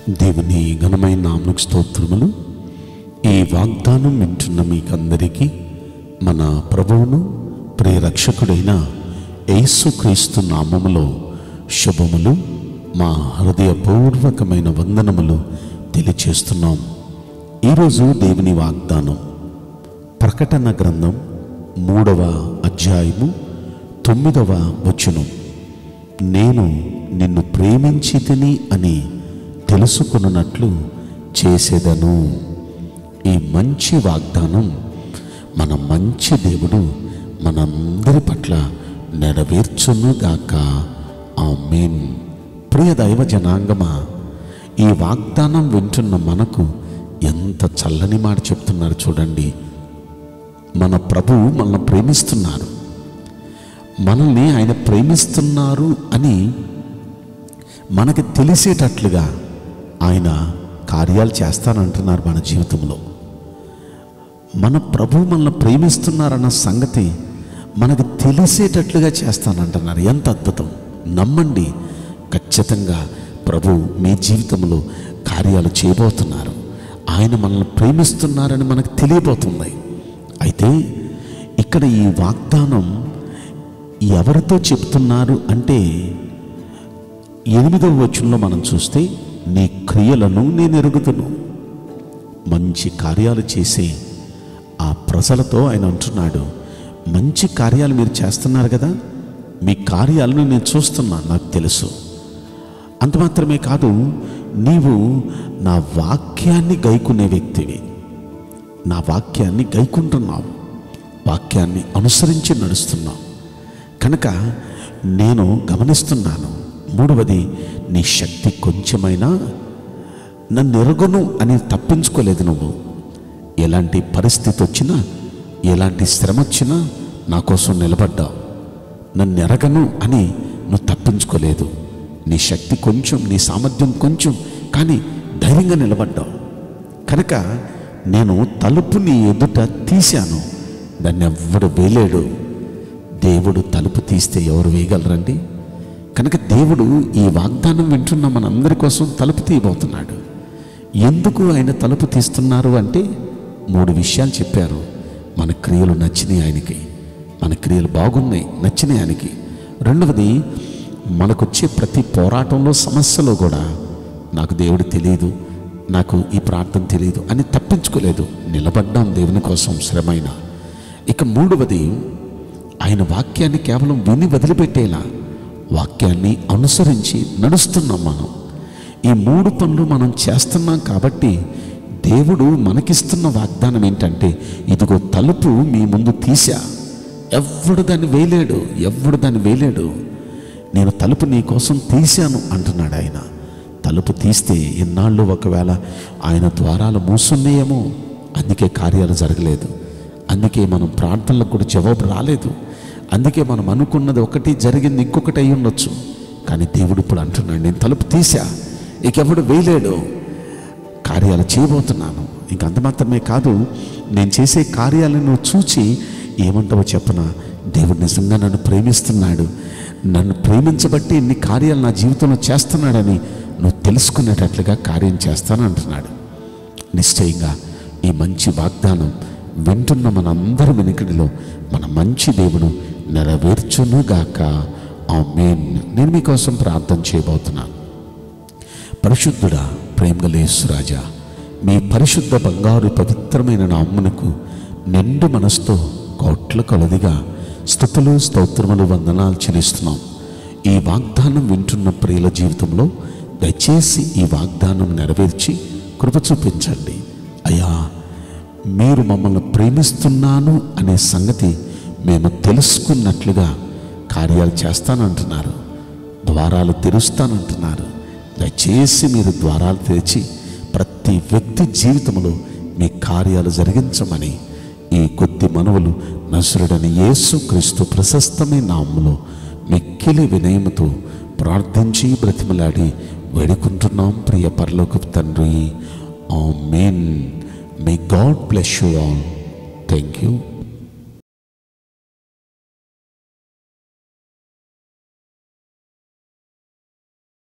దేవుని ఘనమైన నామకు స్తోత్రములు ఈ వాగ్దానం వింటున్న మీకందరికీ మన ప్రభువును ప్రియరక్షకుడైన యేసుక్రీస్తు నామములో శుభములు మా హృదయపూర్వకమైన వందనములు తెలియచేస్తున్నాం ఈరోజు దేవుని వాగ్దానం ప్రకటన గ్రంథం మూడవ అధ్యాయము తొమ్మిదవ వచనం నేను నిన్ను ప్రేమించి తిని అని తెలుసుకున్నట్లు చేసేదను ఈ మంచి వాగ్దానం మన మంచి దేవుడు మనందరి పట్ల నెరవేర్చునుగాక ఆమేన్ ప్రియ దైవ జనాంగమా ఈ వాగ్దానం వింటున్న మనకు ఎంత చల్లని మాట చెప్తున్నారు చూడండి మన ప్రభువు మనల్ని ప్రేమిస్తున్నారు మనల్ని ఆయన ప్రేమిస్తున్నారు అని మనకి తెలిసేటట్లుగా ఆయన కార్యాలు చేస్తానంటున్నారు మన జీవితంలో మన ప్రభు మనల్ని ప్రేమిస్తున్నారన్న సంగతి మనకు తెలిసేటట్లుగా చేస్తానంటున్నారు ఎంత అద్భుతం నమ్మండి ఖచ్చితంగా ప్రభు మీ జీవితంలో కార్యాలు చేయబోతున్నారు ఆయన మనల్ని ప్రేమిస్తున్నారని మనకు తెలియబోతుంది అయితే ఇక్కడ ఈ వాగ్దానం ఎవరితో చెప్తున్నారు అంటే ఎనిమిదవ వచనంలో మనం చూస్తే నీ క్రియలను నేను ఎరుగుదును మంచి కార్యాలు చేసే ఆ ప్రజలతో ఆయన అంటున్నాడు మంచి కార్యాలు మీరు చేస్తున్నారు కదా మీ కార్యాలను నేను చూస్తున్నాను నాకు తెలుసు అంత మాత్రమే కాదు నీవు నా వాక్యాన్ని గైకునే వ్యక్తివి నా వాక్యాన్ని గైకుంటున్నావు వాక్యాన్ని అనుసరించి నడుస్తున్నావు కనుక నేను గమనిస్తున్నాను మూడవది నీ శక్తి కొంచెమైనా నన్ను ఎరగను అని తప్పించుకోలేదు నువ్వు ఎలాంటి పరిస్థితి వచ్చినా ఎలాంటి శ్రమ వచ్చినా నా కోసం నిలబడ్డావు నన్ను ఎరగను అని నువ్వు తప్పించుకోలేదు నీ శక్తి కొంచెం నీ సామర్థ్యం కొంచెం కానీ ధైర్యంగా నిలబడ్డావు కనుక నేను తలుపు నీ ఎదుట తీశాను దాన్ని ఎవ్వడు వేలేడు దేవుడు తలుపు తీస్తే ఎవరు వేయగలరండి కనుక దేవుడు ఈ వాగ్దానం వింటున్న మనందరి కోసం తలుపు తీయబోతున్నాడు ఎందుకు ఆయన తలుపు తీస్తున్నారు అంటే మూడు విషయాలు చెప్పారు మన క్రియలు నచ్చినాయి ఆయనకి మన క్రియలు బాగున్నాయి నచ్చినాయి ఆయనకి రెండవది మనకొచ్చే ప్రతి పోరాటంలో సమస్యలో కూడా నాకు దేవుడు తెలియదు నాకు ఈ ప్రార్థన తెలియదు అని తప్పించుకోలేదు నిలబడ్డాం దేవుని కోసం శ్రమైన ఇక మూడవది ఆయన వాక్యాన్ని కేవలం విని వదిలిపెట్టేలా వాక్యాన్ని అనుసరించి నడుస్తున్నాం మనం ఈ మూడు పనులు మనం చేస్తున్నాం కాబట్టి దేవుడు మనకిస్తున్న వాగ్దానం ఏంటంటే ఇదిగో తలుపు మీ ముందు తీసా ఎవ్వడు దాన్ని వేయలేడు ఎవ్వడు దాన్ని వేయలేడు నేను తలుపు నీ కోసం తీశాను అంటున్నాడు ఆయన తలుపు తీస్తే ఇన్నాళ్ళు ఒకవేళ ఆయన ద్వారాలు మూసున్నాయేమో అందుకే కార్యాలు జరగలేదు అందుకే మనం ప్రార్థనలకు కూడా జవాబు రాలేదు అందుకే మనం అనుకున్నది ఒకటి జరిగింది ఇంకొకటి అయి ఉండొచ్చు కానీ దేవుడు ఇప్పుడు అంటున్నాడు నేను తలుపు తీసా ఇకెవడు వేయలేడు కార్యాలు చేయబోతున్నాను ఇంక అంత మాత్రమే కాదు నేను చేసే కార్యాలను నువ్వు చూచి ఏమంటావో చెప్పనా దేవుడు నిజంగా నన్ను ప్రేమిస్తున్నాడు నన్ను ప్రేమించబట్టి ఇన్ని కార్యాలు నా జీవితంలో చేస్తున్నాడని నువ్వు తెలుసుకునేటట్లుగా కార్యం చేస్తానంటున్నాడు నిశ్చయంగా ఈ మంచి వాగ్దానం వింటున్న మనందరి వెనుకడిలో మన మంచి దేవుడు నెరవేర్చునుగాక ఆ మెయిన్ నేను మీకోసం ప్రార్థన చేయబోతున్నాను పరిశుద్ధుడా ప్రేమగలేశ్వరాజా మీ పరిశుద్ధ బంగారు పవిత్రమైన నామ్మునకు నిండు మనసుతో కోట్ల కొలదిగా స్థుతులు స్తోత్రములు వందనాలు చెల్లిస్తున్నాం ఈ వాగ్దానం వింటున్న ప్రియుల జీవితంలో దయచేసి ఈ వాగ్దానం నెరవేర్చి కృప చూపించండి అయ్యా మీరు మమ్మల్ని ప్రేమిస్తున్నాను అనే సంగతి మేము తెలుసుకున్నట్లుగా కార్యాలు చేస్తానంటున్నారు ద్వారాలు తెరుస్తానంటున్నారు దయచేసి మీరు ద్వారాలు తెరిచి ప్రతి వ్యక్తి జీవితంలో మీ కార్యాలు జరిగించమని ఈ కొద్ది మనవులు నసురుడని యేసు క్రీస్తు ప్రశస్తమైన నామములో మిక్కిలి వినయముతో ప్రార్థించి బ్రతిమలాడి వేడుకుంటున్నాం ప్రియ పరలోకపు తండ్రి amen may God bless you all thank you